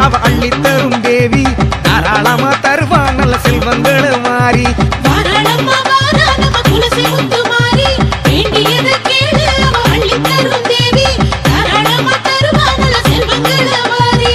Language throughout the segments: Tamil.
அவ அள்ளித் தரும் தேவி தாராளமா தருவா நல்ல செல்வங்களை மாறி வாராளம்மா வாரா நம்ம குலசை முத்துமாரி வேண்டியதை கேளு அவ அள்ளித் தரும் தேவி தாராளமா தருவா நல்ல செல்வங்களை வாரி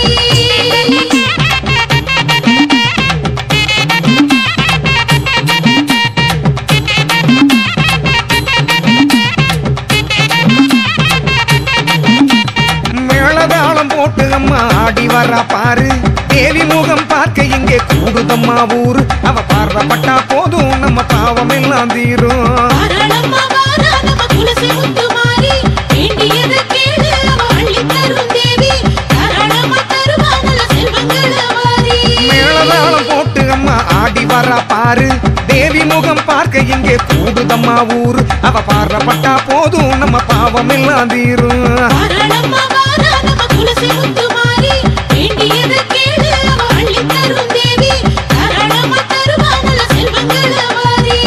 மேளதாளம் போட்டு அம்மா ஆடி வர்றா பாரு தேவி முகம் பார்க்க இங்கே கூடுதம்மா ஊரு அவ பார்வப்பட்டா போதும் நம்ம பாவம் எல்லாம் தீரும் வாராளம்மா வாரா நம்ம குலசை முத்துமாரி வேண்டியதை கேளு அவ அள்ளித் தரும் தேவி தாராளமா தருவா நல்ல செல்வங்களை வாரி மேளதாளம் போட்டு அம்மா ஆடி வர்றா பாரு தேவி முகம் பார்க்க இங்கே கூடுதம்மா ஊரு அவ பார்வப்பட்டா போதும் நம்ம பாவம் எல்லாம் தீரும் வாராளம்மா வாரா நம்ம குலசை முத்துமாரி வேண்டியதை கேளு அவ அள்ளித் தரும் தேவி தாராளமா தருவா நல்ல செல்வங்களை வாரி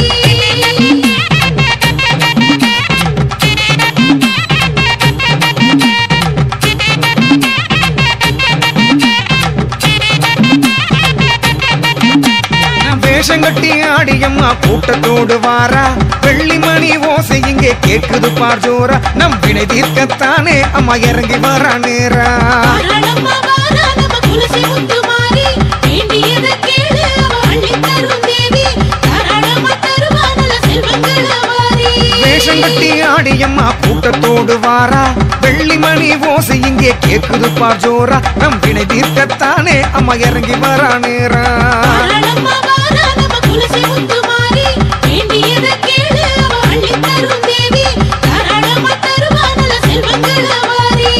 வேஷம் கட்டி ஆடியம்மா கூட்டத்தோடு வாரா வெள்ளி மணி ஓசை இங்கே கேக்குது பார் ஜோரா நம் வினை தீர்க்கத்தானே அம்மா இறங்கி வரா நேரா வாராளம்மா வாரா நம்ம குலசை முத்துமாரி வேண்டியதை கேளு அவ அள்ளித் தரும் தேவி தாராளமா தருவா நல்ல செல்வங்களை வாரி வேஷம் கட்டி ஆடியம்மா கூட்டத்தோடு வாரா வெள்ளி மணி ஓசை இங்கே கேக்குது பார் ஜோரா நம் வினை தீர்க்கத்தானே அம்மா இறங்கி வரா நேரா வாராளம்மா வாரா நம்ம குலசை முத்துமாரி வேண்டியதை கேளு அவ அள்ளித் தரும் தேவி தாராளமா தருவா நல்ல செல்வங்களை வாரி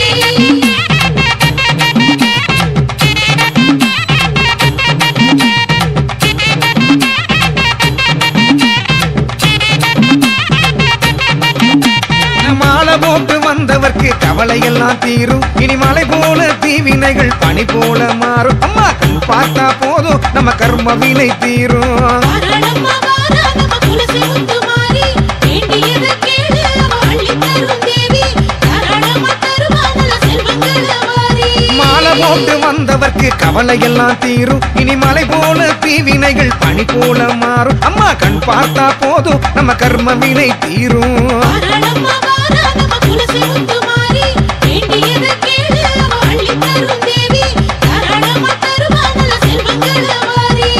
மாலை போட்டு வந்தவர்க்கு கவலை எல்லாம் தீரும் இனி மலை போல தீவினைகள் பனி போல மாறும் அம்மா கண் பார்த்தா போதும் நம்ம கர்ம வினை தீரும் வாராளம்மா வாரா நம்ம குலசை முத்துமாரி வேண்டியதை கேளு அவ அள்ளித் தரும் தேவி தாராளமா தருவா நல்ல செல்வங்களை வாரி மாலை போட்டு வந்தவர்க்கு கவலை எல்லாம் தீரும் இனி மலை போல தீவினைகள் பனி போல மாறும் அம்மா கண் பார்த்தா போதும் நம்ம கர்ம வினை தீரும் வாராளம்மா வாரா நம்ம குலசை முத்துமாரி வேண்டியதை கேளு அவ அள்ளித் தரும் தேவி தாராளமா தருவா நல்ல செல்வங்களை வாரி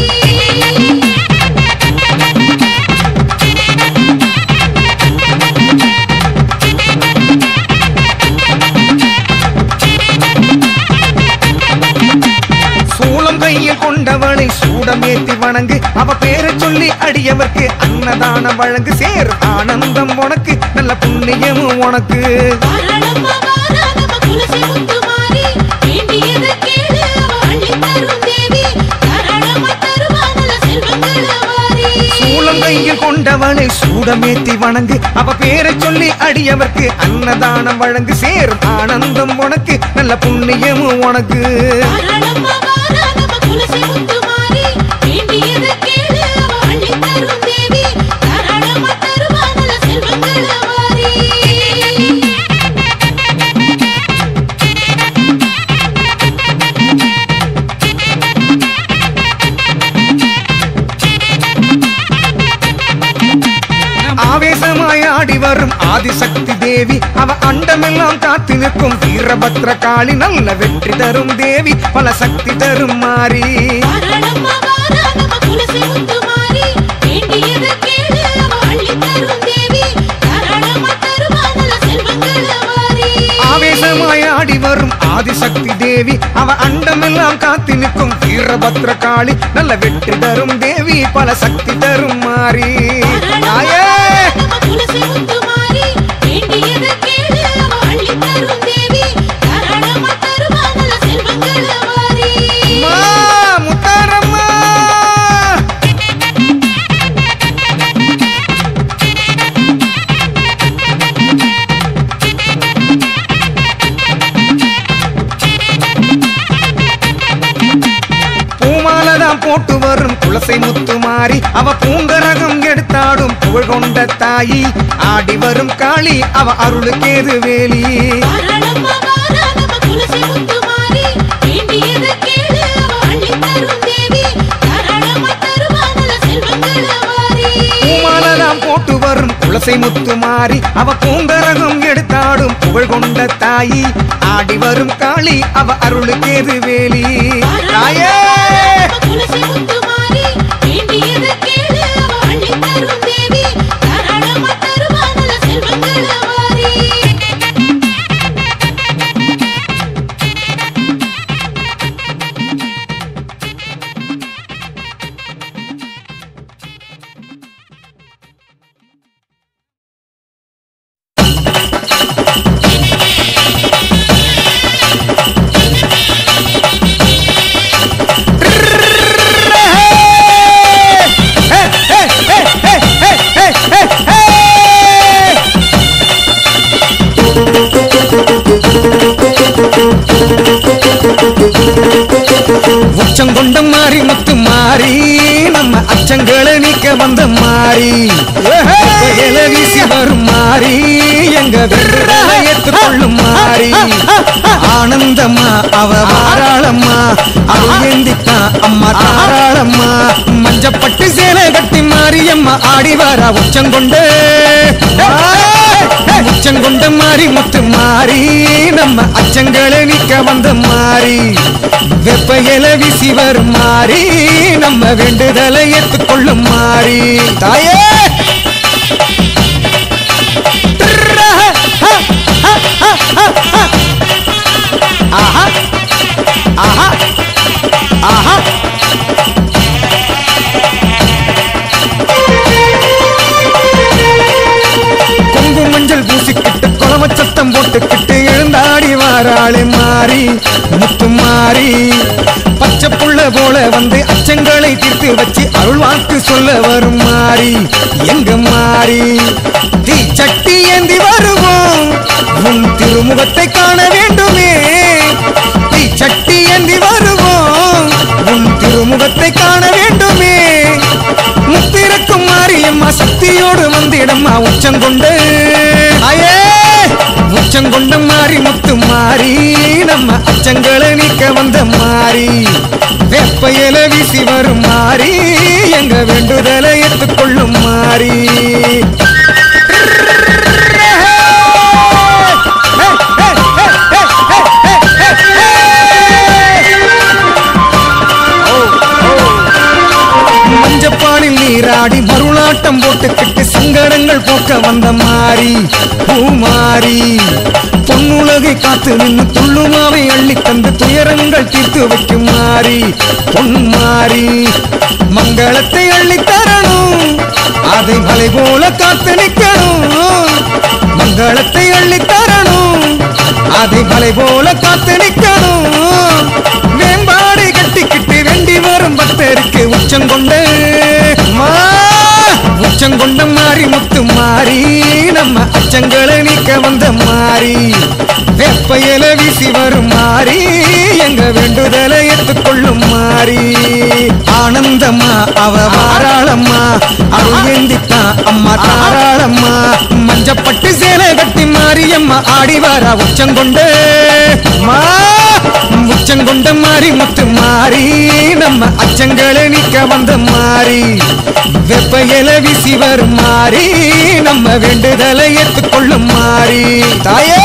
சூளம் கையில் கொண்டவளை சூடமேத்தி வணங்கு அவ பேரை சொல்லி அடியவர்க்கு அன்னதானம் வழங்கு சேர் ஆனந்தம் உனக்கு நல்ல புண்ணியமும் உனக்கு வாராளம்மா வாரா நம்ம குலசை முத்துமாரி வேண்டியதை கேளு அவ அள்ளித் தரும் தேவி தாராளமா தருவா நல்ல செல்வங்களை வாரி சூளம் கையில் கொண்டவளை சூடமேத்தி வணங்கு அவ பேரை சொல்லி அடியவர்க்கு அன்னதானம் வழங்கு சேர் ஆனந்தம் உனக்கு நல்ல புண்ணியமும் உனக்கு வாராளம்மா வாரா நம்ம குலசை முத்துமாரி வேண்டியதை கேளு அவ அள்ளித் தரும் தேவி தாராளமா தருவா நல்ல செல்வங்களை வாரி ஆவேசமாய் ஆடி வரும் ஆதிசக்தி தேவி அவ அண்டமெல்லாம் காத்து நிற்கும் வீரபத்ர காளி நல்ல வெற்றி தரும் தேவி பல சக்தி தரும் மாறி வாராளம்மா வாரா நம்ம குலசை முத்துமாரி வேண்டியதை கேளு அவ அள்ளித் தரும் தேவி தாராளமா தருவா நல்ல செல்வங்களை வாரி ஆவேசமாய் ஆடி வரும் ஆதிசக்தி தேவி அவ அண்டமெல்லாம் காத்து நிற்கும் வீரபத்ர காளி நல்ல வெற்றி தரும் தேவி பல சக்தி தரும் மாறி தாயே நம்ம குலசை முத்துமாரி வேண்டியதை கேளு அவ அள்ளித் தரும் தேவி தாராளமா தருவா நல்ல செல்வங்களை வாரி அம்மா, முத்தாரம்மா பூமாலதான் போட்டு வரும் குலசை முத்து மாறி அவ பூங்கரகம் எடுத்தாடும் புகழ் கொண்ட தாயி ஆடி வரும் காளி அவ அருளுக்கேது வேலி வாராளம்மா வாரா நம்ம குலசை முத்துமாரி வேண்டியதை குலசை முத்துமாரி அவ பூங்கரகம் எடுத்தாடும் புகழ் கொண்ட தாயி ஆடி வரும் காளி அவ அருளுக்கேது வேலி தாயே துளசி முத்துமாரி வேண்டியதை கேளு அவ அள்ளித் தரும் தேவி தாராளமா தருவா நல்ல செல்வங்கள வாரி உச்சம் கொண்ட மாறி முத்து மாறி நம்ம அச்சங்களை நீக்க வந்த மாறி புயல வீசி வரும் மாறி எங்க வெள்ளை ஏத்துக்கொள்ளும் மாறி ஆனந்தம்மா அவ வாராளம்மா அவ ஏந்தித்தான் அம்மா தாராளம்மா மஞ்சப்பட்டு சேலை கட்டி மாரியம்மா ஆடி வாரா உச்சம் கொண்டு உச்சம் கொண்ட மாறி முத்து மாறி நம்ம அச்சங்களை நீக்க வந்த மாறி வெப்பையில வீசி வரும் மாறி நம்ம வேண்டுதலை ஏத்துக்கொள்ளும் மாறி தாயே ஆஹா ஆஹா ஆஹா கொங்கு மஞ்சள் பூசிக்கிட்டு குளம சத்தம் போட்டுக்கிட்டு எழுந்தாடி வாராளே மாறி முத்து மாறி பச்சை புள்ள போல வந்து அச்சங்களை தீர்த்து வச்சு அருள் வாக்கு சொல்ல வரும் மாறி எங்க மாறி தீ சட்டி ஏந்தி வருவோம் உன் திருமுகத்தை காண வேண்டுமே தீ சட்டி ஏந்தி வருவோம் உன் திருமுகத்தை காண வேண்டுமே முத்திருக்கும் மாரியம்மா சக்தியோடு வந்திடம்மா உச்சங்கொண்டு அயே உச்சங்கொண்ட மாறி முத்து மாறி நம்ம அச்சங்களை நீக்க வந்த மாறி வெப்பையில வீசி வரும் மாறி எங்க வேண்டுதலை ஏற்றுக்கொள்ளும் மாறி மஞ்சப்பானில் நீராடி மருளாட்டம் போட்டுக்கிட்டு சங்கடங்கள் போக்க வந்த மாறி பூமாரி பொன்னுலகை காத்து நின்று துள்ளுமாவை அள்ளி தந்து துயரங்கள் தீர்த்து வைக்கும் மாறி பொன்மாரி மங்களத்தை அள்ளி தரணும் அதை மலை போல காத்து நிற்கணும் மங்களத்தை அள்ளி தரணும் அதை மலை போல காத்து நிற்கணும் மேம்பாடு கட்டிக்கிட்டு வேண்டி வரும் பக்தருக்கு உச்சம் கொண்டு மா உச்சம் கொண்ட மாறி முத்து மாறி நம்ம அச்சங்களை நீக்க வந்த மாறி வெப்பையில வீசி வரும் மாறி எங்க வேண்டுதலை ஏத்துக்கொள்ளும் மாறி ஆனந்தம்மா அவ வாராளம்மா அவ ஏந்தித்தான் அம்மா தாராளம்மா மஞ்சப்பட்டு சேலை கட்டி மாரியம்மா ஆடி வாரா உச்சங்கொண்டு மா உச்சங்கொண்ட மாறி முத்து மாறி நம்ம அச்சங்களை நீக்க வந்த மாறி வெப்பையில வீசி வரும் மாறி நம்ம வேண்டுதலை ஏத்துக்கொள்ளும் மாறி தாயே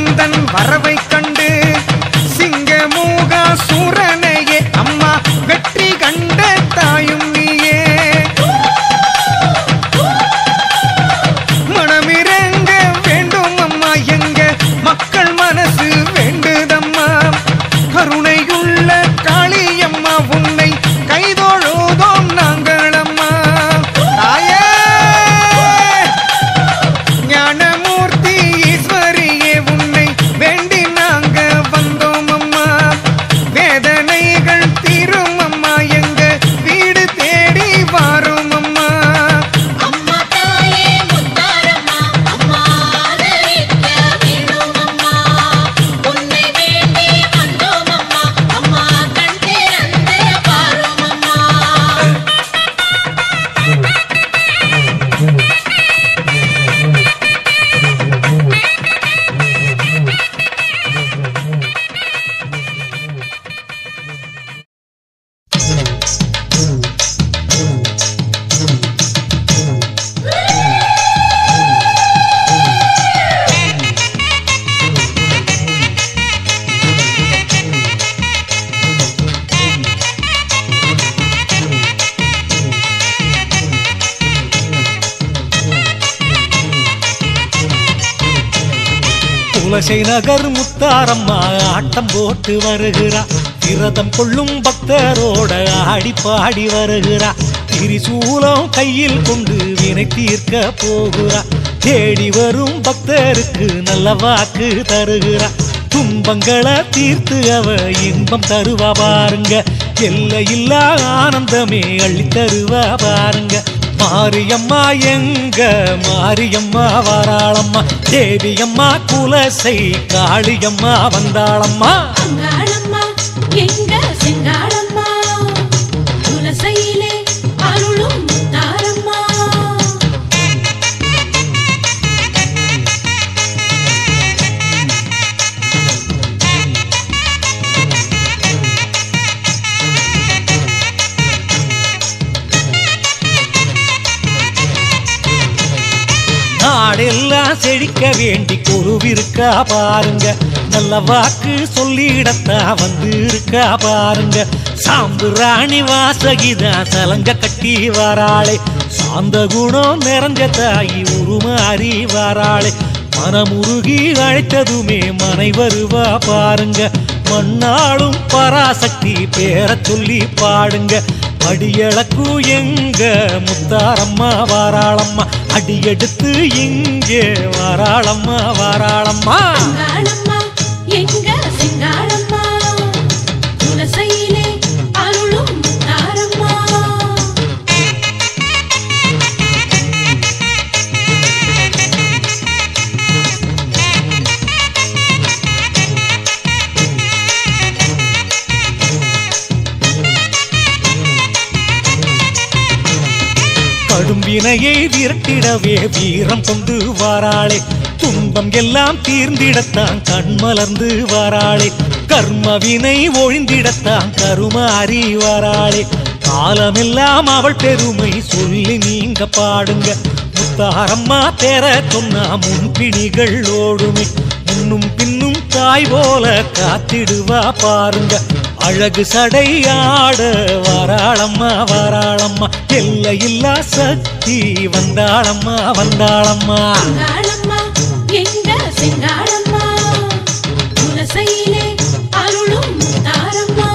உந்தன் வரவை கண்டு சிங்கமூகா சூரனையே அம்மா வெற்றி கண்ட தாயும் நீயே மனமிறங்க வேண்டும் அம்மா எங்க மக்கள் மனசு வேண்டுதம்மா கருணையுள்ள காளியம்மா உன்னை கைதொழுதோம் நாங்கள் அம்மா தாயே ஞானமூர்த்தி ஈஸ்வரியே உன்னை வேண்டி நாங்க வந்தோம் அம்மா வேதனைகள் தீரும் அம்மா எங்க வீடு தேடி வாரும் அம்மா அம்மா தாயே முத்தாரம்மா அம்மா ஆதரிக்க வேணும் அம்மா உன்னை வேண்டி வந்தோம் அம்மா அம்மா கண் திறந்து பாரும் அம்மா குலசை நகர் முத்தாரம்மா ஆட்டம் போட்டு வருகிறா விரதம் கொள்ளும் பக்தரோட ஆடி பாடி வருகிறா திரிசூலம் கையில் கொண்டு வினை தீர்க்க போகிறா தேடி வரும் பக்தருக்கு நல்ல வாக்கு தருகிறா துன்பங்களை தீர்த்து அவ இன்பம் தருவா பாருங்க எல்லையில்லா ஆனந்தமே அள்ளி தருவா பாருங்க மாரியம்மா எங்க மாரியம்மா வாராளம்மா தேவியம்மா குலசை காளியம்மா வந்தாளம்மா அங்காளம்மா எங்க செங்காளம்மா துளசையிலே அருளும் முத்தாரம்மா நாடெல்லாம் செழிக்க வேண்டி குருவிருக்கா பாருங்க நல்ல வாக்கு சொல்லிடத்தா வந்து இருக்கா பாருங்க சாம்பு ராணி வாசகிதா சலங்க கட்டி வாராளே சாந்த குணம் நிறைஞ்ச தாயி உருமாறி வாராளே மனமுருகி அழைத்ததுமே மனை வருவா பாருங்க மண்ணாளும் பராசக்தி பேரச் சொல்லி பாடுங்க அடியளக்கு எங்க முத்தாரம்மா வாராளம்மா அடியெடுத்து இங்கே வாராளம்மா வாராளம்மா அங்காளம்மா எங்க செங்காளம்மா துளசையிலே அருளும் முத்தாரம்மா கடும்பினையை விரட்டிடவே வீரம் கொண்டு வாராளே துன்பம் எல்லாம் தீர்ந்திடத்தான் கண்மலர்ந்து வாராளே கர்மவினை ஒழிந்திடத்தான் கருமாறி வாராளே காலமெல்லாம் அவள் பெருமை சொல்லி நீங்க பாடுங்க முத்தாரம்மா பேர சொன்னா முன்பிணிகள் ஓடுமே முன்னும் பின்னும் தாய் போல காத்திடுவா பாருங்க அழகு சடையாட வாராளம்மா வாராளம்மா எல்லையில்லா சக்தி வந்தாளம்மா வந்தாளம்மா அங்காளம்மா எங்க செங்காளம்மா துளசையிலே அருளும் முத்தாரம்மா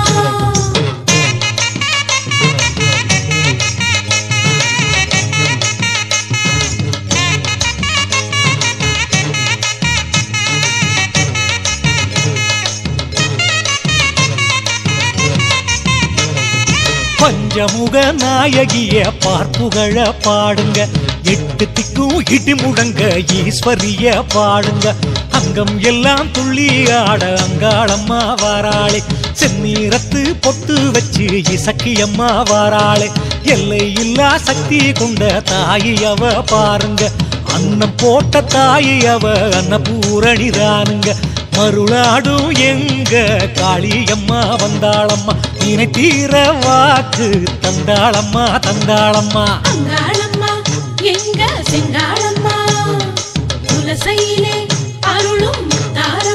பஞ்சமுக நாயகிய பார்ப்புகழ பாடுங்க எட்டு திக்கும் இடி முழங்க ஈஸ்வரிய பாடுங்க அங்கம் எல்லாம் துள்ளி ஆட அங்காளம்மா வாராளே செந்நீரத்து பொட்டு வச்சு இசக்கியம்மா வாராளே எல்லை இல்லா சக்தி கொண்ட தாயி அவ பாருங்க அன்னம் போட்ட தாயி அவ அன்னபூரணி தானுங்க மருளாடும் எங்க காளியம்மா வந்தாளம்மா இனை தீர வாக்கு தந்தாளம்மா தந்தாளம்மா அங்காளம்மா எங்க செங்காளம்மா துளசையிலே அருளும் முத்தாரம்மா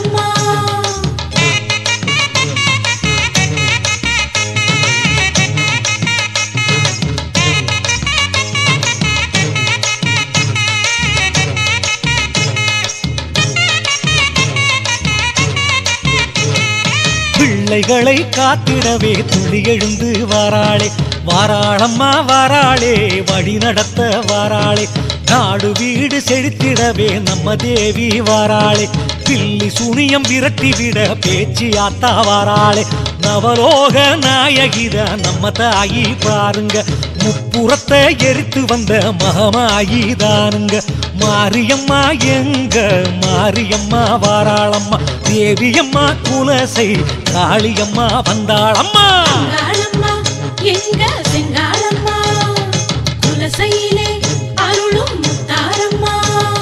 பிள்ளைகளை காத்திடவே துள்ளி எழுந்து வாராளே வாராளம்மா வாராளே வழி நடத்த வாராளே நாடு வீடு செழித்திடவே நம்ம தேவி வாராளே பில்லி சுனியம் விரட்டிவிட பேச்சு ஆத்தா வாராளே நவலோக நாயகித நம்ம தாயி பாருங்க முப்புறத்தை எரித்து வந்த மகமாயி தானுங்க மாரியம்மா எங்க மாரியம்மா வாராளம்மா தேவியம்மா குலசை காளியம்மா வந்தாளம்மா செங்காளம்மா எங்க செங்காளம்மா குலசையிலே அருளும் முத்தாரம்மா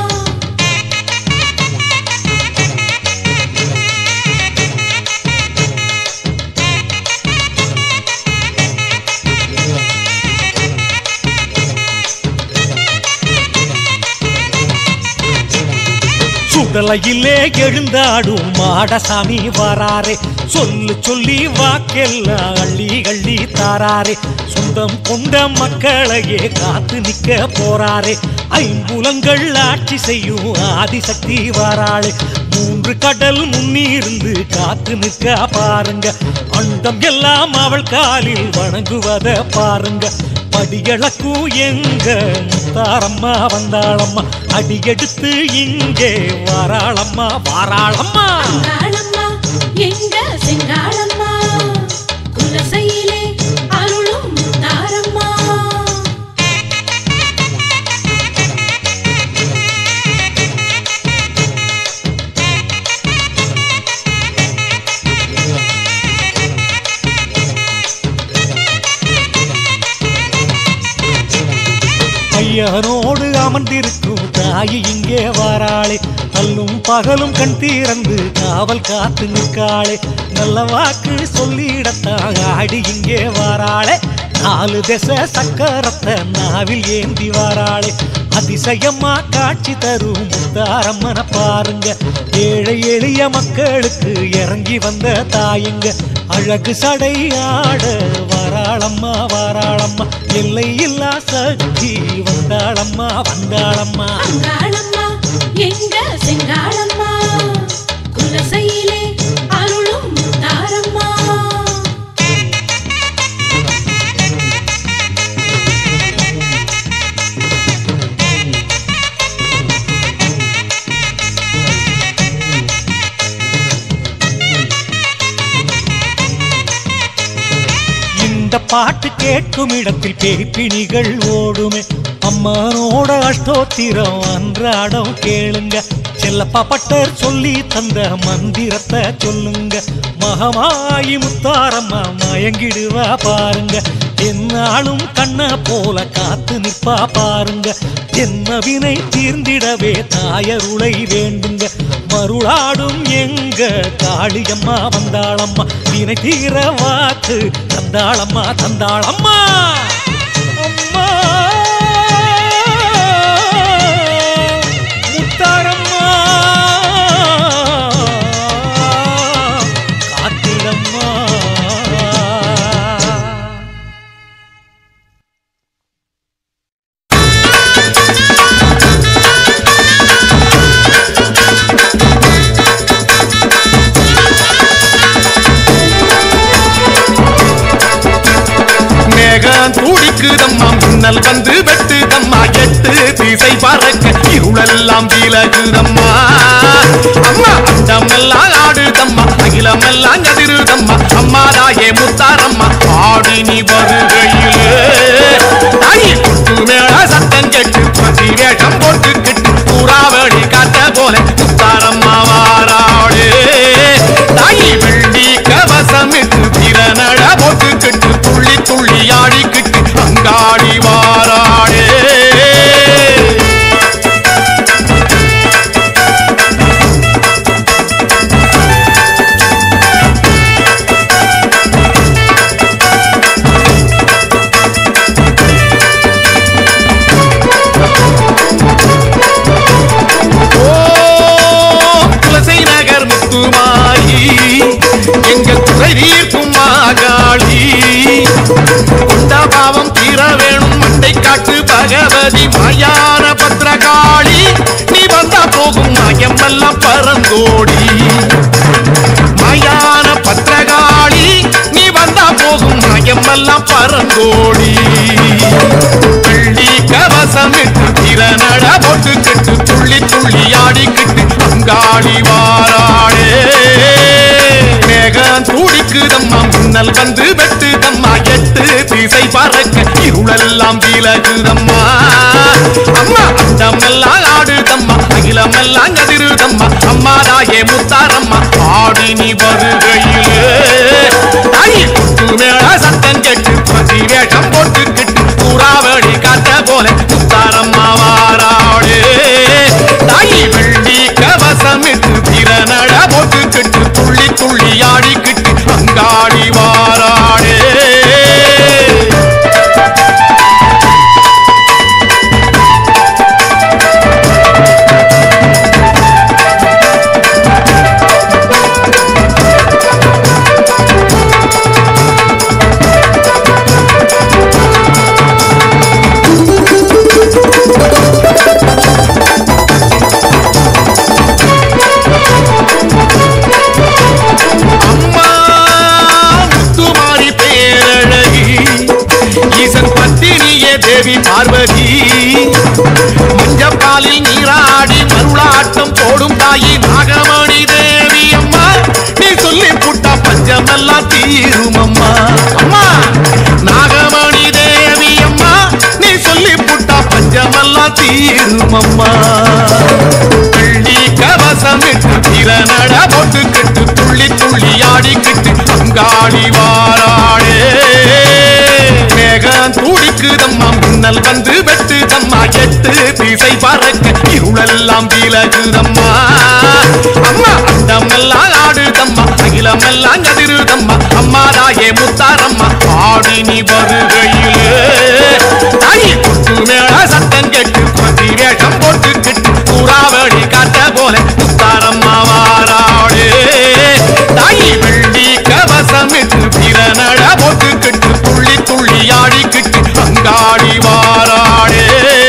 சுடலையிலே எழுந்தாடும் மாடசாமி வராரே சொல்லு சொல்லி வாக்கெல்லாம் அள்ளி அள்ளி தாராரே சொந்தம் கொண்ட மக்களையே காத்து நிக்க போறாரே ஐம்புலங்கள் ஆட்சி செய்யும் ஆதிசக்தி வாராளே மூன்று கடல் முன்னிருந்து காத்து நிற்க பாருங்க அண்டம் எல்லாம் அவள் காலில் வணங்குவத பாருங்க படியளக்கும் எங்க முத்தாரம்மா வந்தாளம்மா அடியெடுத்து இங்கே வாராளம்மா வாராளம்மா செங்காளம்மா எங்க செங்காளம்மா குலசையிலே அருளும் முத்தாரம்மா ஐயனோடு அமர்ந்திருக்கும் தாயி இங்கே வாராளே அல்லும் பகலும் கண் திறந்து காவல் காத்து நிற்காளே நல்ல வாக்கு சொல்லிடத்தான் ஆடி இங்கே வாராளே நாலு திசை சக்கரத்தை நாவில் ஏந்தி வாராளே அதிசயமா காட்சி தரும் முத்தாரம்மன பாருங்க ஏழை எளிய மக்களுக்கு இறங்கி வந்த தாயுங்க அழகு சடை ஆட வாராளம்மா வாராளம்மா எல்லை இல்லா சக்தி வந்தாளம்மா வந்தாளம்மா செங்காளம்மா எங்க செங்காளம்மா குலசையிலே அருளும் முத்தாரம்மா இந்த பாட்டு கேட்கும் இடத்தில் பேய்ப்பிணிகள் ஓடுமே அம்மானோட அஷ்டோத்திரம் அன்றாடம் கேளுங்க செல்லப்பா பட்டர் சொல்லி தந்த மந்திரத்தை சொல்லுங்க மகமாயி முத்தாரம்மா மயங்கிடுவா பாருங்க என்னாலும் கண்ண போல காத்து நிற்பா பாருங்க என்ன வினை தீர்ந்திடவே தாயருளை வேண்டுங்க மருளாடும் எங்க காளியம்மா வந்தாளம்மா வினை தீர வாக்கு தந்தாளம்மா தந்தாளம்மா அம்மா முத்தாரம்மா காத்திடம்மா மேகம் துடிக்குதம்மா மின்னல் வந்து வெட்டுதம்மா எட்டு திசை பறக்க இருளெல்லாம் விலகுதம்மா அம்மா அண்டம் எல்லாம் ஆடுதம்மா அகிலம் எல்லாம் கதிருதம்மா அம்மா தாயே முத்தாரம்மா ஆடி நீ வருகையிலே தாயி கொட்டு மேல சத்தம் கேட்டு பதி வேஷம் போட்டுக்கிட்டு புறாவடி காத்த போல முத்தாரம்மா வாராளே தாயி வெள்ளி கவசமிட்டு திறனட போட்டுக்கிட்டு துள்ளி துள்ளி ஆடிக்கிட்டு அங்காடி வாராளே மின்னல் வந்து வெட்டுதம்மா எட்டு திசை பறக்க இருளெல்லாம் விலகுதம்மா அம்மா அண்டமெல்லாம் ஆடுதம்மா அகிலமெல்லாம் கதிருதம்மா அம்மா தாயே முத்தாரம்மா ஆடி நீ வருகையிலே தாயி குத்து மேள சத்தம் கேட்டு பசி வேஷம் போட்டுக்கிட்டு சூறாவளி காத்த போல முத்தாரம்மா வாராளே தாயி வெள்ளி கவசமிட்டு திறனட போட்டுக்கிட்டு துள்ளி துள்ளி ஆடிக்கிட்டு அங்காடி வாராளே அம்மா முத்துமாரி பேரழகி ஈசன் பத்தினியே தேவி பார்வதி மஞ்சப்பாலில் நீராடி மருளாட்டம் போடும் தாயி நாகமணி தேவி அம்மா நீ சொல்லி புட்டா பஞ்சமெல்லாம் தீரும் அம்மா அம்மா நாகமணி தேவி அம்மா நீ சொல்லி புட்டா பஞ்சமெல்லாம் தீரும் அம்மா வெள்ளி கவசமிட்டு திறனட போட்டுக்கிட்டு துள்ளி துள்ளி ஆடிக்கிட்டு அங்காடி வாராளே மேகம் துடிக்குதம்மா மின்னல் வந்து வெட்டுதம்மா எட்டு திசை பறக்க இருளெல்லாம் விலகுதம்மா அம்மா அண்டமெல்லாம் ஆடுதம்மா அகிலமெல்லாம் கதிருதம்மா அம்மா தாயே முத்தாரம்மா ஆடி நீ வருகையிலே தாயி குத்து மேள சத்தம் கேட்டு பதி வேஷம் போட்டுக்கிட்டு சூறாவளி காத்த போல முத்தாரம்மா வாராளே தாயி வெள்ளி கவசமிட்டு திறனட போட்டுக்கிட்டு துள்ளி துள்ளி ஆடிக்கிட்டு அங்காடி வாராளே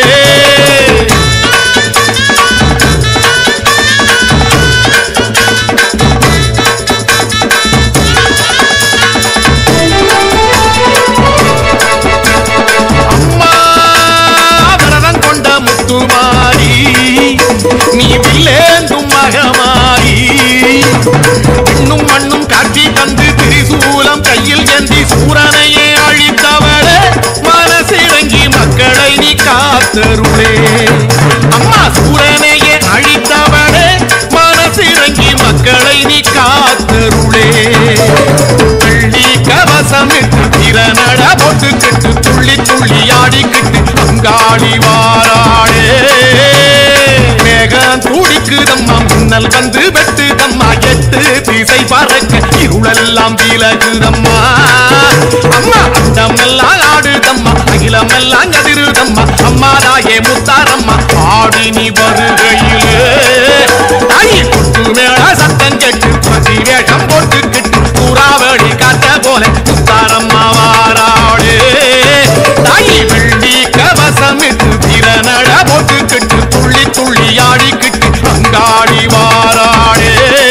அம்மா விரதம் கொண்ட முத்துமாரி நீ வில்லேந்தும் மகமாரி பெண்ணும் மண்ணும் காட்சி தந்து திரிசூலம் கையில் ஏந்தி சூரனையே அழித்தவளே மனசிறங்கி மக்களை நீ காத்தருளே அம்மா சூரனையே அழித்தவளே மனசிறங்கி மக்களை நீ காத்தருளே வெள்ளி கவசமிட்டு திறனட போட்டுக்கிட்டு துள்ளி துள்ளி ஆடிக்கிட்டு அங்காடி வாராளே மேகம் துடிக்குதம்மா மின்னல் வந்து வெட்டுதம்மா எட்டு திசை பறக்க இருளெல்லாம் விலகுதம்மா அம்மா அண்டமெல்லாம் ஆடுதம்மா அகிலமெல்லாம் கதிருதம்மா அம்மா தாயே முத்தாரம்மா ஆடி நீ வருகையிலே தாயி குத்து மேள சத்தம் கேட்டு பசி வேஷம் போட்டுக்கிட்டு சூறாவளி காத்த போல முத்தாரம்மா வாராளே தாயி வெள்ளி கவசமிட்டு திறனட போட்டுக்கிட்டு துள்ளி துள்ளி ஆடிக்கிட்டு அங்காடி வாராளே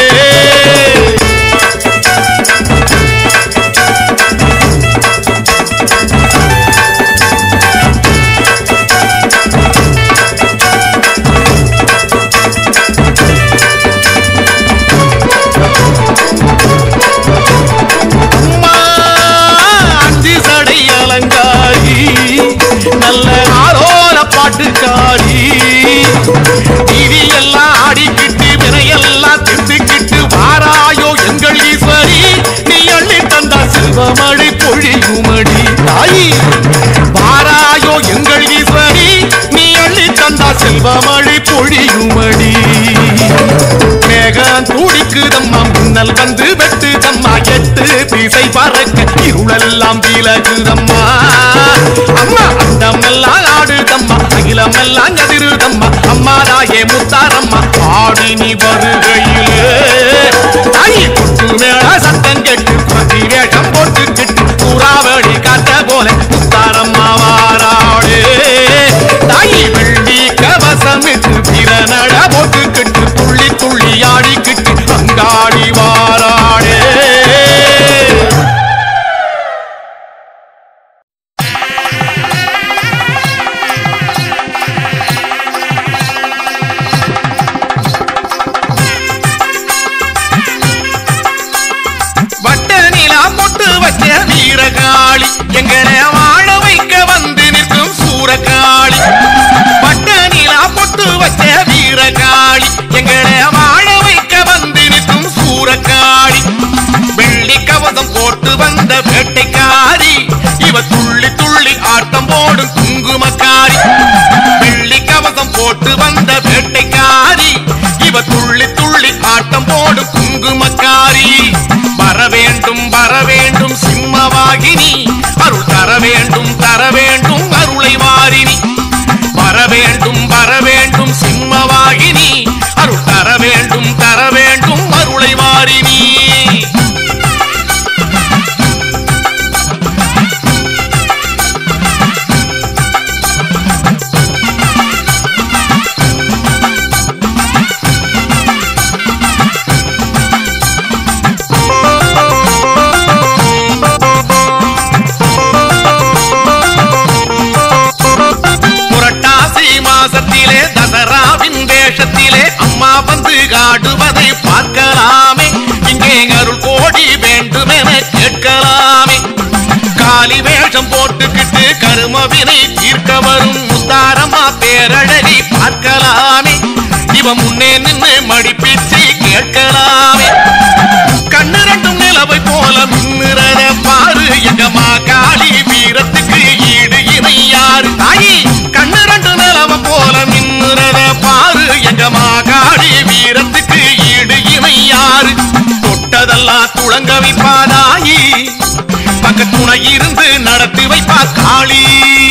அம்மா அஞ்சு சடை அலங்காரி நல்ல ஆரோர பாட்டுக்காரி டிவி எல்லாம் ஆடிக்கிட்டு வினையெல்லாம் திட்டுக்கிட்டு வாராயோ எங்கள் ஈஸ்வரி நீ அள்ளி தந்தா செல்வமழை பொழியுமடி தாயி வாராயோ எங்கள் ஈஸ்வரி நீ அள்ளி தந்தா செல்வமழை பொழியுமடி மேகம் துடிக்குதம்மா மின்னல் வந்து வெட்டுதம்மா எட்டு திசை பறக்க இருளெல்லாம் விலகுதம்மா அம்மா அண்டமெல்லாம் ஆடுதம்மா அகிலமெல்லாம் கதிருதம்மா அம்மா தாயே முத்தாரம்மா ஆடி நீ வருகையிலே தாயி குத்து மேள சத்தம் கேட்டு பதி வேஷம் போட்டுக்கிட்டு சூறாவளி காத்த போல முத்தாரம்மா வாராளே தாயி வெள்ளி கவசமிட்டு திறனட போட்டுக்கிட்டு துள்ளி துள்ளி ஆடிக்கிட்டு அங்காடி வாராளே வீரகாளி எங்களை வாழ வைக்க வந்து நிற்கும் சூரகாளி பட்ட நிலா பொட்டு வச்ச வீரகாளி எங்களை வாழ வைக்க வந்து நிற்கும் சூரகாளி வெள்ளி கவசம் போட்டு வந்த வேட்டைக்காரி இவ துள்ளி துள்ளி ஆட்டம் போடும் குங்குமக்காரி வெள்ளி கவசம் போட்டு வந்த வேட்டைக்காரி இவ துள்ளி துள்ளி ஆட்டம் போடும் குங்குமக்காரி வர வேண்டும் வர வேண்டும் சிம்மவாகினி அருள் தர வேண்டும் தர வேண்டும் அருளை வாரினி வர வேண்டும் வர வேண்டும் சிம்மவாகினி அருள் தர வேண்டும் தர வேண்டும் அருளை வாரினி புரட்டாசி மாசத்திலே தசராவின் வேஷத்திலே அம்மா வந்து காடுவதை பார்க்கலாமே இங்கே அருள் கோடி வேண்டுமென கேட்கலாமே காலி வேஷம் போட்டுக்கிட்டு கருமவினை தீர்க்க வரும் முத்தாரம்மா பேரழகை பார்க்கலாமே இவ முன்னே நின்று மடிப்பிச்சு கேட்கலாமே கண்ணு ரெண்டும் நிலவை போல மின்னுறத பாரு எங்க காளி வீரத்துக்கு ஈடு இணை யாரு தாயி கண்ணு ரெண்டு நிலவை போல மின்னுறத பாரு எங்க காளி வீரத்துக்கு ஈடு இணை யாரு தொட்டதெல்லாம் துளங்க வைப்பாதாயி பக்கத்துணை இருந்து நடத்தி வைப்பா காளி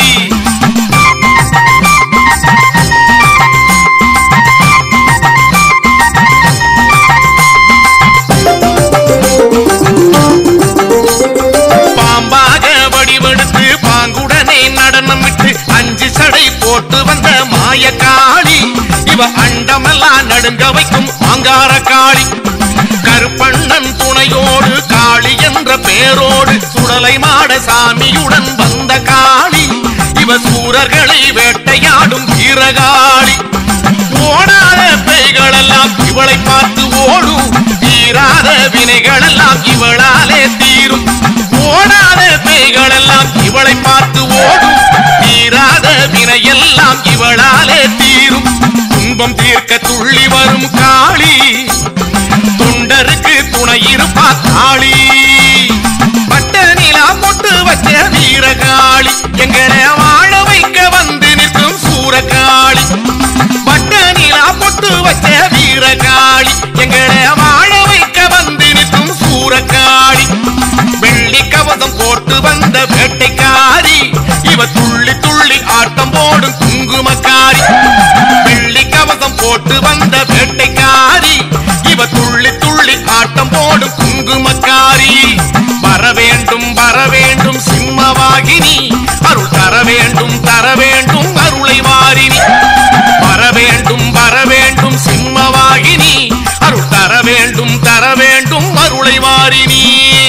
பாம்பாக வடிவெடுத்து பாங்குடனே நடனமிட்டு அஞ்சு சடை போட்டு வந்த மாய காளி இவ அண்டமெல்லாம் நடுங்க வைக்கும் ஆங்கார காளி கருப்பண்ணன் துணையோடு காளி என்ற பேரோடு சுடலை மாட சாமியுடன் வந்த காளி இவ சூரர்களை வேட்டையாடும் வீரகாளி ஓடாத பேய்களெல்லாம் இவளை பார்த்து ஓடும் தீராத வினைகளெல்லாம் இவளாலே தீரும் ஓடாத பேய்களெல்லாம் இவளை பார்த்து ஓடும் தீராத வினையெல்லாம் இவளாலே தீரும் துன்பம் தீர்க்க துள்ளி வரும் காளி தொண்டருக்கு துணை இருப்பா காளி பட்ட நிலா பொட்டு வச்ச வீரகாளி எங்களை வாழ வைக்க வந்து நிற்கும் சூரகாளி பட்ட நிலா பொட்டு வச்ச வீரகாளி எங்களை வாழ வைக்க வந்து நிற்கும் சூரகாளி வெள்ளி கவசம் போட்டு வந்த வேட்டைக்காரி இவ துள்ளி துள்ளி ஆட்டம் போடும் குங்குமக்காரி வெள்ளி கவசம் போட்டு வந்த வேட்டைக்காரி இவ துள்ளி துள்ளி ஆட்டம் போடும் குங்குமக்காரி வர வேண்டும் வர வேண்டும் சிம்மவாகினி அருள் தர வேண்டும் தர வேண்டும் அருளை வாரினி வர வேண்டும் வர வேண்டும் சிம்மவாகினி அருள் தர வேண்டும் தர வேண்டும் அருளை வாரினி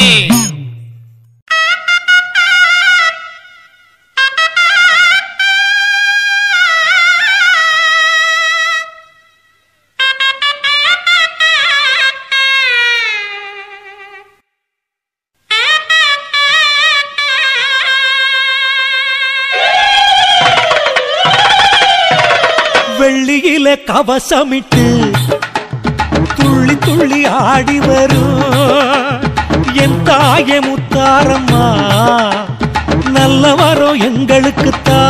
வெள்ளியில கவசமிட்டு துள்ளி துள்ளி ஆடி வரும் என் தாய முத்தாரம்மா நல்ல வரம் எங்களுக்கு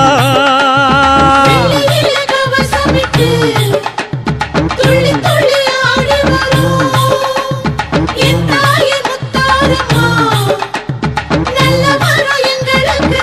வெள்ளியில கவசமிட்டு துள்ளி துள்ளி ஆடி வரும் என் தாயே முத்தாரம்மா நல்ல வரம் எங்களுக்கு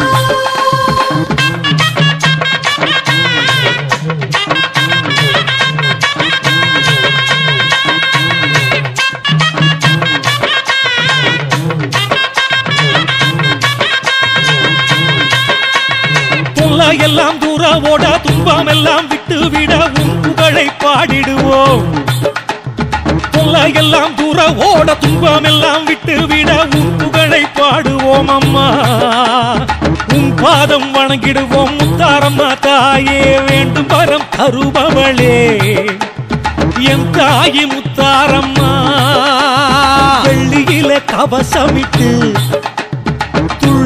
தொல்லா எல்லாம் தூராவோட துன்பம் எல்லாம் விட்டு விட உன் புகழை பாடிடுவோம் தொல்லா எல்லாம் தூர ஓட துன்பம் எல்லாம் விட்டு விட உன் புகழை பாடுவோம் அம்மா உன் பாதம் வணங்கிடுவோம் முத்தாரம்மா தாயே வேண்டும் வரம் தருபவளே என் தாயி முத்தாரம்மா வெள்ளியில கவசமிட்டு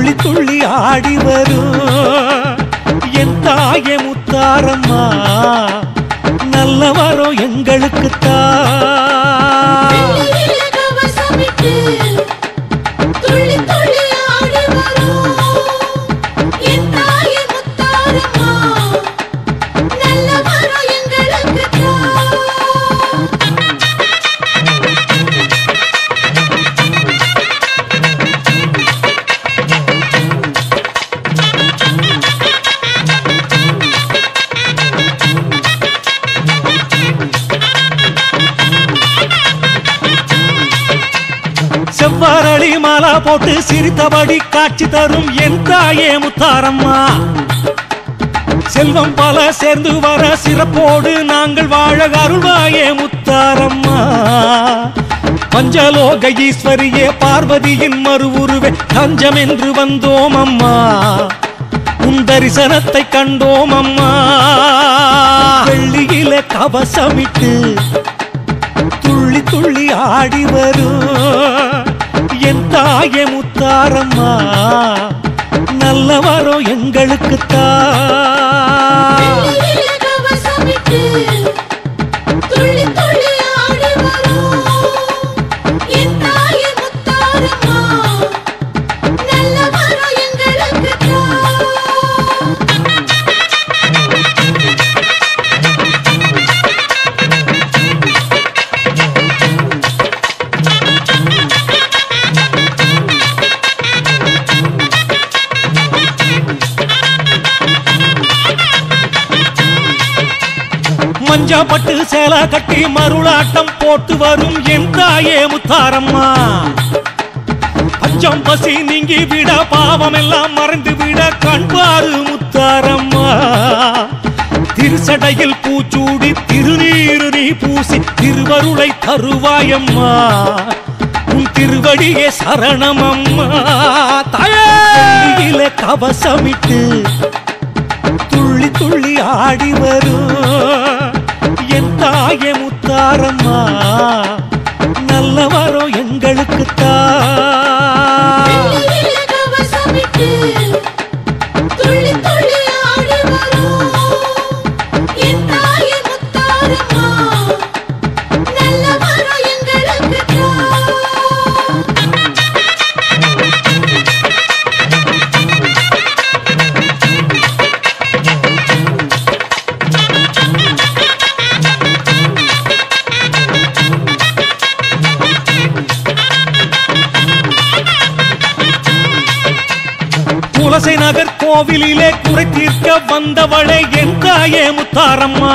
துள்ளி துள்ளி ஆடி வரும் என் தாயே முத்தாரம்மா நல்ல வரம் எங்களுக்கு தான் வெள்ளியில கவசமிட்டு துள்ளி துள்ளி ஆடி வரும் என் தாயே முத்தாரம்மா நல்ல வரம் எங்களுக்கு தான் செவ்வாரளி மாலா போட்டு சிரித்தபடி காட்சி தரும் என் தாயே முத்தாரம்மா செல்வம் பல சேர்ந்து வர சிறப்போடு நாங்கள் வாழ அருள்வாயே முத்தாரம்மா பஞ்சலோக ஈஸ்வரியே பார்வதியின் மறுவுருவே தஞ்சம் என்று வந்தோம் அம்மா உன் தரிசனத்தை கண்டோம் அம்மா வெள்ளியில கவசமிட்டு துள்ளி துள்ளி ஆடி வரும் என் தாயே முத்தாரம்மா நல்ல வரம் எங்களுக்கு தான் வெள்ளியில கவசமிட்டு துள்ளி துள்ளி ஆடி வரும் என் தாயே முத்தாரம்மா நல்ல வரம் எங்களுக்கு தான் மஞ்சா பட்டு சேலை கட்டி மருளாட்டம் போட்டு வரும் என் தாயே முத்தாரம்மா அச்சம் பசி நீங்கி விட பாவம் எல்லாம் மறைந்து விட கண்பாரு முத்தாரம்மா திருசடையில் பூச்சூடி திருநீரு நீ பூசி திருவருளை தருவாயம்மா உன் திருவடியே சரணமம்மா தாயே கவசமிட்டு துள்ளி துள்ளி ஆடி வரும் என் தாயே முத்தாரம்மா நல்ல வரம் எங்களுக்கு தான் வெள்ளியில கவசமிட்டு துள்ளி துள்ளி ஆடி வரும் என் தாயே முத்தாரம்மா நல்ல வரம் எங்களுக்கு தான் துளசி நகர் கோவிலிலே குறை தீர்க்க வந்தவளே என் தாயே முத்தாரம்மா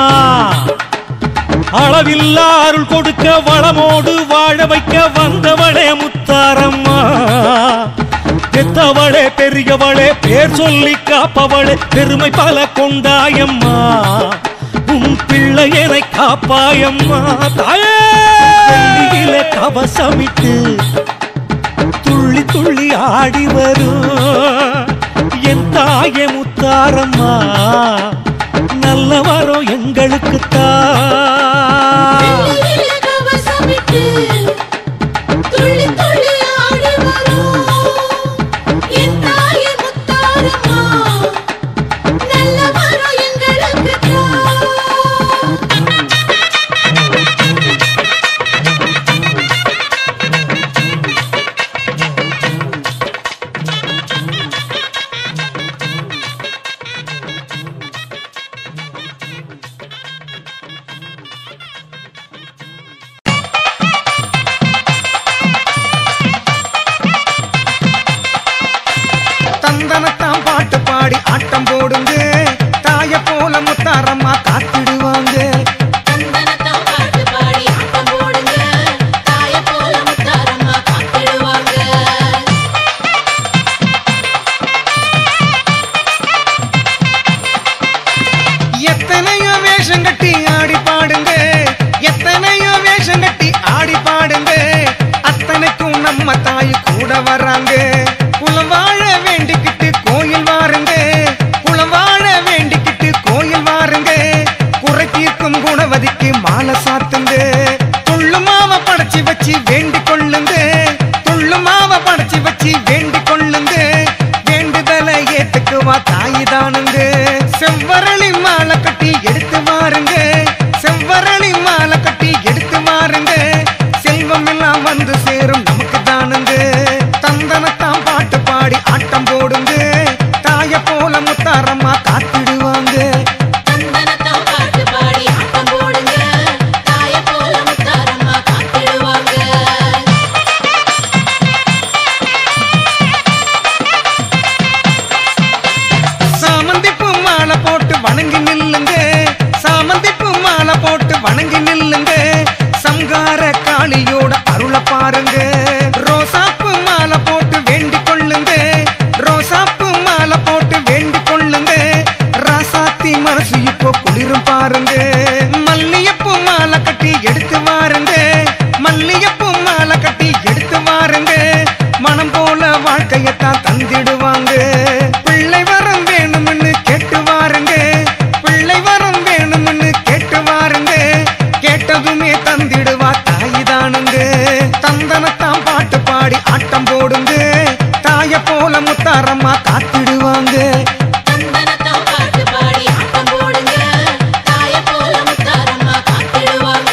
அளவில்லா அருள் கொடுக்க வளமோடு வாழ வைக்க வந்தவளே முத்தாரம்மா பெத்தவளே பெரியவளே பேர் சொல்லி காப்பவளே பெருமை பல கொண்டாயம்மா உன் பிள்ளையனை காப்பாயம்மா தாயே வெள்ளியிலே கவசமிட்டு துள்ளி துள்ளி ஆடி வரும் என் தாயே முத்தாரம்மா நல்ல வரம் எங்களுக்கு தான் வெள்ளியில கவசமிட்டு துள்ளி துள்ளி ஆடி வரும் என் தாயே முத்தாரம்மா நல்ல வரம் எங்களுக்கு தான் தந்தனத்தான் பாட்டு பாடி ஆட்டம் போடுங்க தாய போல முத்தாரம்மா காத்திடுவாங்க தந்தனத்தான் பாட்டு பாடி ஆட்டம் போடுங்க தாயை போல முத்தாரம்மா காத்திடுவாங்க எத்தனையோ வேஷம் கட்டி ஆடி பாடுங்க எத்தனையோ வேஷம் கட்டி ஆடி பாடுங்க அத்தனைக்கும் நம்ம தாய் கூட வர்றாங்க குலம் வாழ வேண்டிக்கிட்டு கோயில் வாருங்க குலம் வாழ வேண்டிக்கிட்டு கோயில் வாருங்க குறை தீர்க்கும் குணவதிக்கு மாலை சாத்துங்க துள்ளு மாவை படைச்சு வச்சு வேண்டிக் கொள்ளுங்க துள்ளு மாவை படைச்சு வச்சு வேண்டிக் கொள்ளுங்க காட்டுவாருங்க மனம் போல வாழ்க்கையத்தான் தந்திடுவாங்க பிள்ளை வரம் வேணும்னு கேட்டுவாருங்க பிள்ளை வரம் வேணும்னு கேட்டுவாருங்க கேட்டதுமே தந்திடுவா தாயிதானுங்க தந்தனத்தான் பாட்டு பாடி ஆட்டம் போடுங்க தாய போல முத்தாரம்மா காத்திடுவாங்க தந்தனத்தான் பாட்டு பாடி ஆட்டம் போடுங்க தாய போல முத்தாரம்மா காத்திடுவாங்க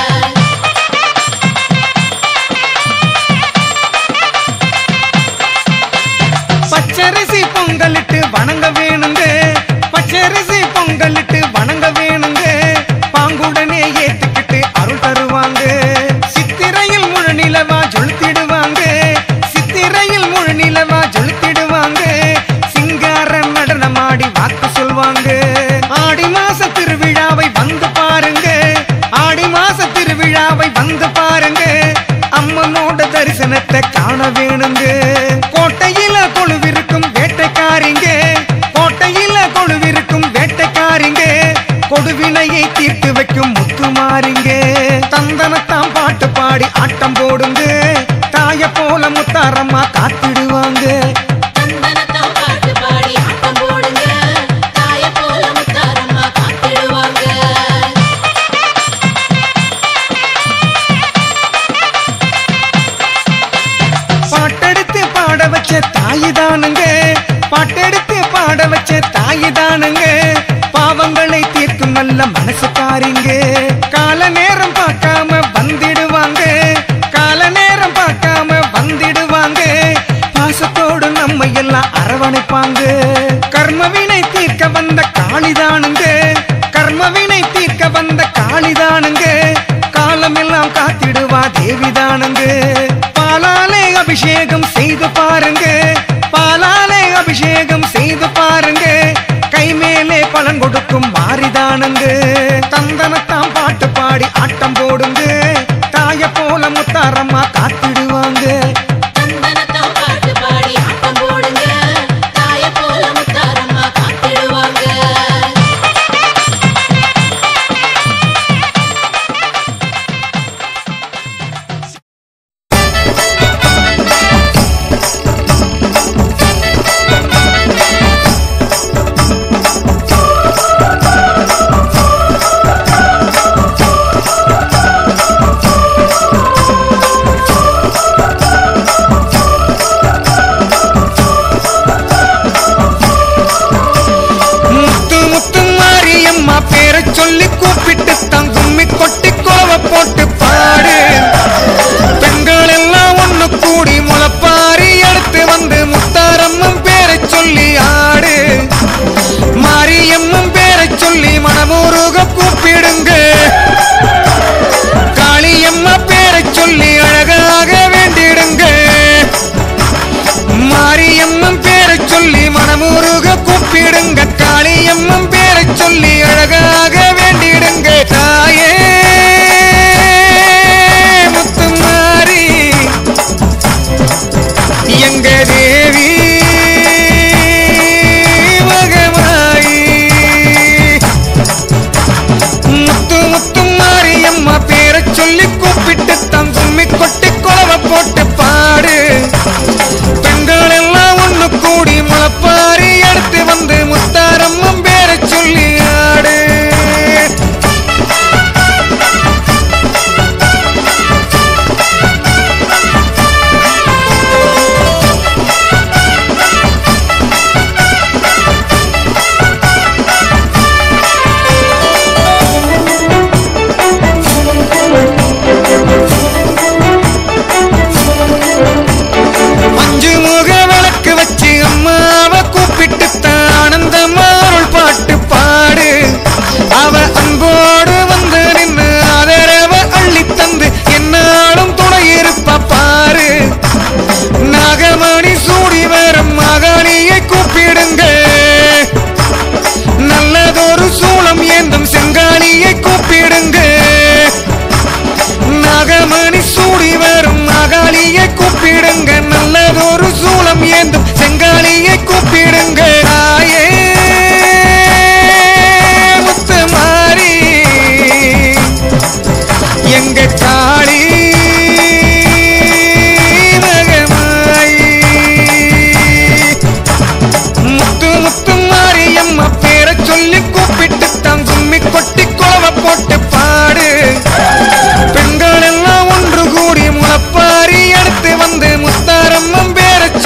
பச்சரிசி பொங்கலிட்டு வணங்க வேணுங்க பச்சரிசி பொங்கலிட்டு வணங்க வேணுங்க பாங்குடனே ஏத்துக்கிட்டு அருள் தருவாங்க சித்திரையில் முழு நிலவா ஜொலுத்திடுவாங்க சித்திரையில் முழு நிலவா ஜொலுத்திடுவாங்க சிங்கார நடனமாடி வாக்கு சொல்வாங்க ஆடி மாச திருவிழாவை வந்து பாருங்க ஆடி மாச திருவிழாவை வந்து பாருங்க அம்மனோட தரிசனத்தை காண வேணுங்க கோட்டையில கொழுவிருக்கும் வேட்டைக்காரிங்க கோட்டையில கொழுவிருக்கும் வேட்டைக்காரிங்க கொடுவினையை தீர்த்து வைக்கும் முத்துமாரிங்க தந்தனத்தான் பாட்டு பாடி ஆட்டம் போடுங்க தாய போல முத்தாரம்மா காத்திடுவாங்க தந்தனத்தான் பாட்டு பாடி ஆட்டம் போடுங்க தாய போல முத்தாரம்மா காத்திடுவாங்க பாட்டெடுத்து பாட வச்ச தாயிதானுங்க பாட்டெடுத்து பாட வச்ச தாயிதானுங்க பாவங்களை தீர்க்கும் நல்ல மனசுக்காரிங்க கால நேரம் பார்க்காம வந்திடுவாங்க கால நேரம் பார்க்காம வந்திடுவாங்க பாசத்தோடு நம்ம எல்லாம் அரவணைப்பாங்க கர்மவினை தீர்க்க வந்த காளிதானுங்க கர்மவினை தீர்க்க வந்த காளிதானுங்க காலமெல்லாம் காத்திடுவா தேவிதானுங்க பாலாலே அபிஷேகம் செய்து பாருங்க பாலாலே அபிஷேகம் செய்து பாருங்க கை மேலே பலன் கொடுக்கும் மாறிதானுங்க தந்தனத்தான் பாட்டு பாடி ஆட்டம் போடுங்க தாய போல முத்தாரம்மா காத்திடுவாங்க தந்தனத்தான் பாட்டு பாடி ஆட்டம் போடுங்க தாய போல முத்தாரம்மா காத்திடுவாங்க Thank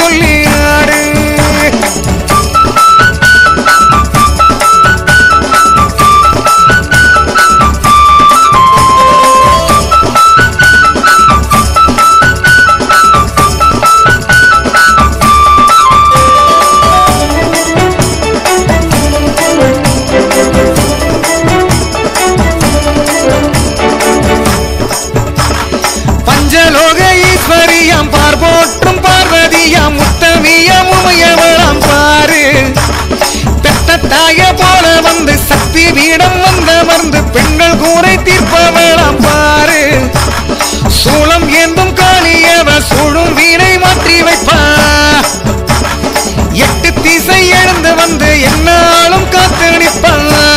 சொல்லி ஆடு பஞ்சலோக ஈஸ்வரியாம் பார்போற்றும் பார்வதியாம் முத்தமியாம் உமையவளாம் பாரு பெத்த தாய போல வந்து சக்தி வீடம் வந்தமர்ந்து பெண்கள் கூரை தீர்ப்பவளாம் பாரு சூளம் ஏந்தும் காளியவ சூழும் வீணை மாற்றி வைப்பா எட்டு திசை எழுந்து வந்து என்னாலும் காத்து நிற்பா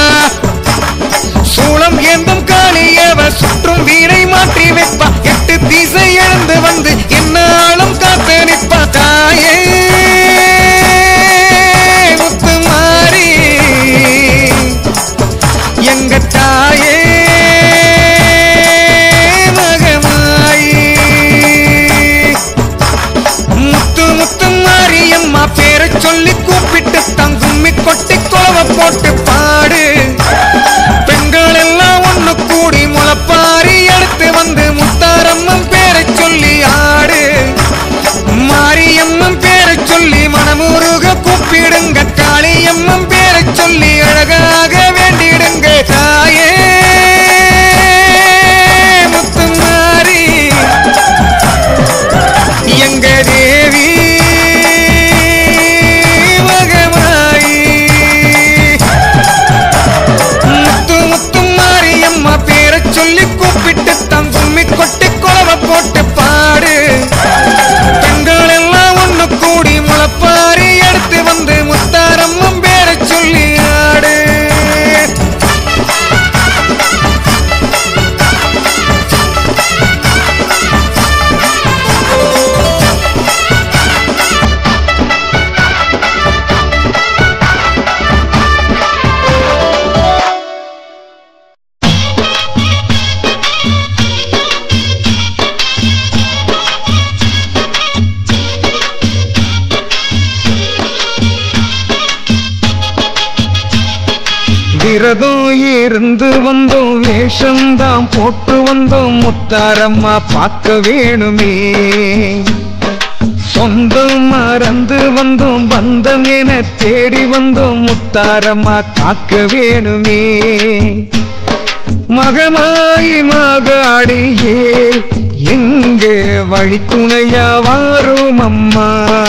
சூளம் ஏந்தும் காளியவ சுற்றும் வீணை மாற்றி வைப்பா எட்டு திசை எழுந்து வந்து என்னாலும் காத்து நிற்பா தாயே முத்து மாறி எங்க தாயே மகமாயி முத்து முத்து மாரியம்மா பேரை சொல்லி கூப்பிட்டு தங்கும்மி கொட்டி கோவ போட்டு பாடு பெண்கள் எல்லாம் ஒண்ணு கூடி முளப்பாரி எடுத்து வந்து முத்தாரம்மன் பேரை சொல்லி ஆடு மாரியம்மன் பேரை சொல்லி மனமுருக கூப்பிடுங்க காளியம்மன் பேரை சொல்லி அழகாக வேண்டிடுங்க தாயே முத்து மாறி எங்க தேவி மகமாயி முத்து முத்து மாரியம்மா பேரை சொல்லி கூப்பிட்டு தங்கும்மி கொட்டி குழவ போட்டு பாடு பெண்கள் எல்லாம் ஒண்ணு கூடி முளப்பாரி எடுத்து வந்து முத்தாரம்மன் பேரை சொல்லி ஆடு விரதம் இருந்து வந்தோம் வேஷம்தான் போட்டு வந்தோம் முத்தாரம்மா பார்க்க வேணுமே சொந்தம் மறந்து வந்தோம் பந்தம் என தேடி வந்தோம் முத்தாரம்மா காக்க வேணுமே மகமாயி மகாடியே எங்கே வழித்துணையா வாரும் அம்மா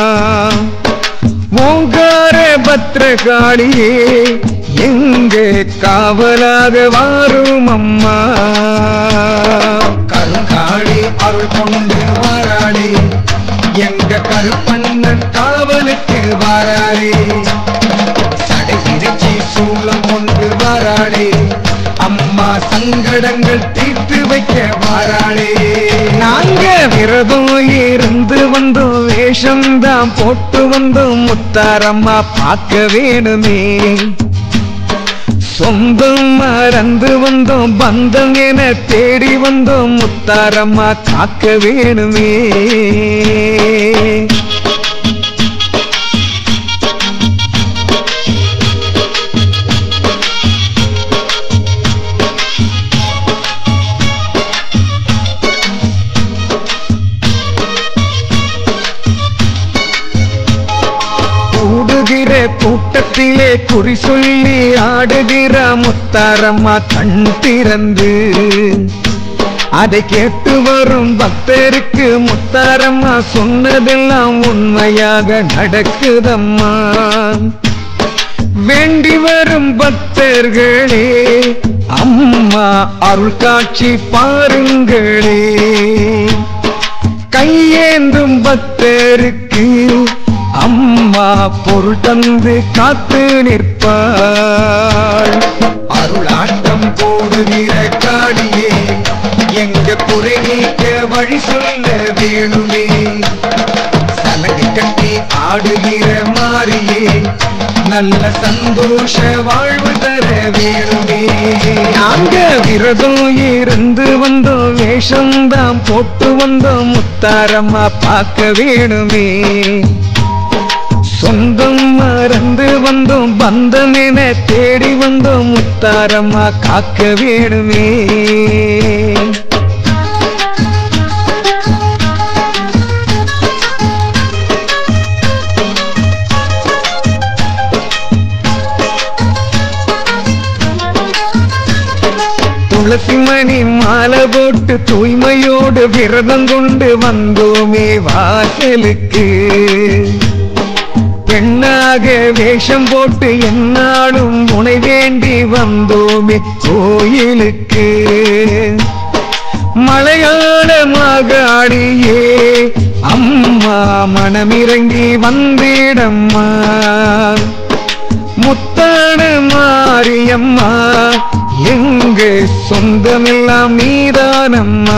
ஓங்கார பத்ரகாளியே எங்கே காவலாக வாரும் அம்மா கருங்காளி அருள் கொண்டு வாராளி எங்க கருப்பண்ணன் காவலுக்கு வாராளி சடையிருச்சி சூளம் கொண்டு வாராளே அம்மா சங்கடங்கள் தீர்த்து வைக்க வாராளே நாங்க விரதம் இருந்து வந்தோம் வேஷம்தான் போட்டு வந்தோம் முத்தாரம்மா பார்க்க வேணுமே சொந்தம் மறந்து வந்தோம் பந்தம் என தேடி வந்தோம் முத்தாரம்மா காக்க வேணுமே கூடுகிற கூட்டத்திலே குறி சொல்லி ஆடுகிற முத்தாரம்மா கண் திறந்து அதை கேட்டு வரும் பக்தருக்கு முத்தாரம்மா சொன்னதெல்லாம் உண்மையாக நடக்குதம்மா வேண்டி வரும் பக்தர்களே அம்மா அருள் காட்சி பாருங்களே கையேந்தும் பக்தருக்கு அம்மா பொருள் தந்து காத்து நிற்பாள் அருளாட்டம் போடுகிற காளியே எங்க குறை நீக்க வழி சொல்ல வேணுமே சலங்கை கட்டி ஆடுகிற மாறியே நல்ல சந்தோஷ வாழ்வு தர வேணுமே நாங்க விரதம் இருந்து வந்தோம் வேஷம்தான் போட்டு வந்தோம் முத்தாரம்மா பார்க்க வேணுமே சொந்தம் மறந்து வந்தோம் பந்தம் என தேடி வந்தோம் முத்தாரம்மா காக்க வேணுமே துளசி மணி மாலை போட்டு தூய்மையோடு விரதம் கொண்டு வந்தோமே வாசலுக்கு பெண்ணாக வேஷம் போட்டு என்னாலும் உனை வேண்டி வந்தோமே கோயிலுக்கு மலையாளமாக ஆடியே அம்மா மனமிறங்கி வந்திடம்மா முத்தான மாரியம்மா எங்க சொந்தமெல்லாம் நீதானம்மா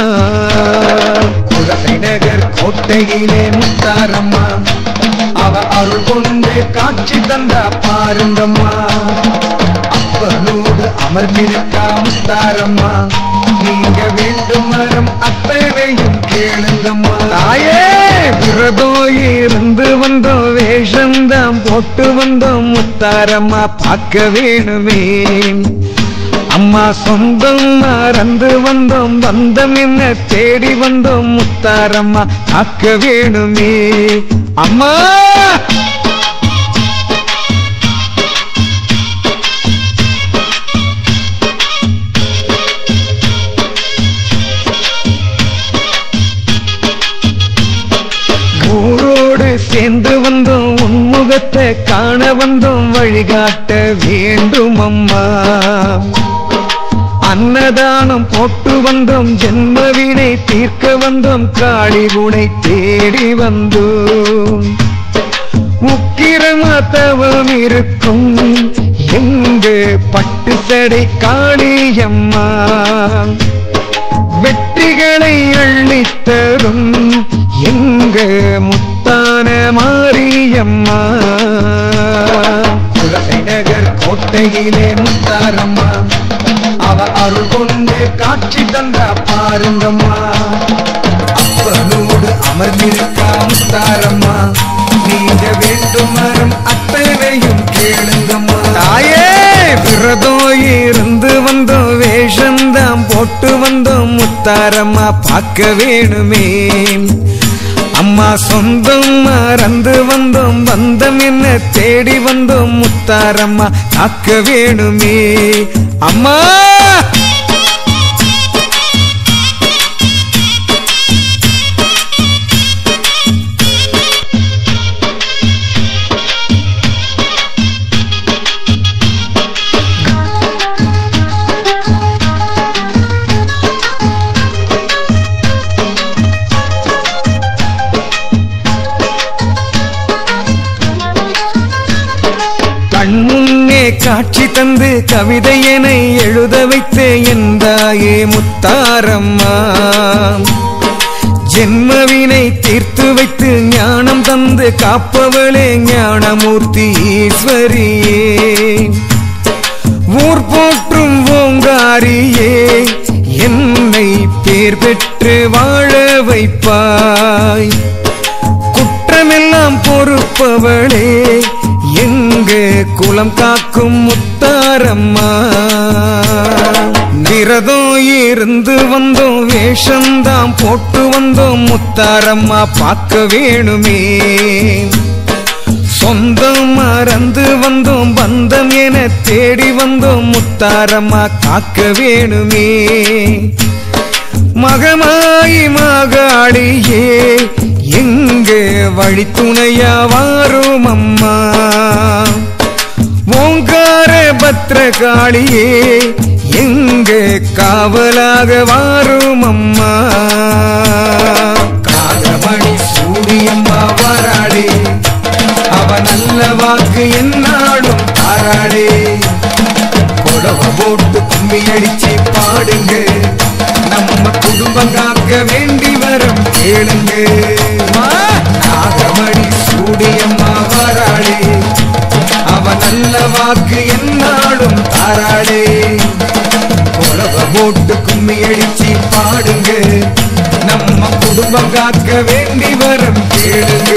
குலசை நகர் கோட்டையிலே முத்தாரம்மா அவ அருள் கொண்டு காட்சி தந்தா பாருங்கம்மா அப்பனோடு அமர்ந்திருக்கா முத்தாரம்மா நீங்க வேண்டும் மரம் அத்தனையும் கேளுங்கம்மா தாயே விரதம் இருந்து வந்தோம் வேஷம்தான் போட்டு வந்தோம் முத்தாரம்மா பார்க்க வேணுமே அம்மா சொந்தம் மறந்து வந்தோம் பந்தம் என்ன தேடி வந்தோம் முத்தாரம்மா பார்க்க வேணுமே அம்மா ஊரோடு சேர்ந்து வந்தோம் உன்முகத்தை காண வந்தோம் வழிகாட்ட வேண்டும் அம்மா அன்னதானம் போட்டு வந்தோம் ஜென்மவினை தீர்க்க வந்தோம் காளி குணை தேடி வந்தோம் உக்கிரமா தவம் இருக்கும் எங்க பட்டு சடை காளியம்மா வெற்றிகளை அள்ளித் தரும் எங்க முத்தான மாரியம்மா குலசை நகர் கோட்டையிலே முத்தாரம்மா அவ அருள் கொண்டு காட்சி தந்தா பாருங்கம்மா அப்பனோடு அமர்ந்திருக்கா முத்தாரம்மா நீங்க வேண்டும் மரம் அத்தனையும் கேளுங்கம்மா தாயே விரதம் இருந்து வந்தோம் வேஷம்தான் போட்டு வந்தோம் முத்தாரம்மா பார்க்க வேணுமே அம்மா சொந்தம் மறந்து வந்தோம் பந்தம் என்ன தேடி வந்தோம் முத்தாரம்மா காக்க வேணுமே அம்மா கண்முன்னே காட்சி தந்து கவிதையனை எழுத வைத்த எந்தாயே முத்தாரம்மா ஜென்மவினை தீர்த்து வைத்து ஞானம் தந்து காப்பவளே ஞானமூர்த்தி ஈஸ்வரியே ஊர் போற்றும் ஓங்காரியே என்னை பேர் பெற்று வாழ வைப்பாய் குற்றமெல்லாம் பொறுப்பவளே எங்க குலம் காக்கும் முத்தாரம்மா விரதம் இருந்து வந்தோம் வேஷம்தான் போட்டு வந்தோம் முத்தாரம்மா பார்க்க வேணுமே சொந்தம் மறந்து வந்தோம் பந்தம் என தேடி வந்தோம் முத்தாரம்மா காக்க வேணுமே மகமாயி மகாளியே எங்க வழித்துணையா வாரும் அம்மா ஓங்கார பத்ரகாளியே எங்க காவலாக வாரும் அம்மா காகமணி சூடியம்மா வராளே அவ நல்ல வாக்கு என்னாடும் தாராளே கொடவ போட்டு கும்மி அடிச்சு பாடுங்க நம்ம குடும்பம் காக்க வேண்டி வரும் கேளுங்க நாகமணி சூடியம்மா வராளே அவ நல்ல வாக்கு என்னாடும் தாராளே கொடவ போட்டு கும்மி அடிச்சு பாடுங்க நம்ம குடும்பம் காக்க வேண்டி வரும் கேளுங்க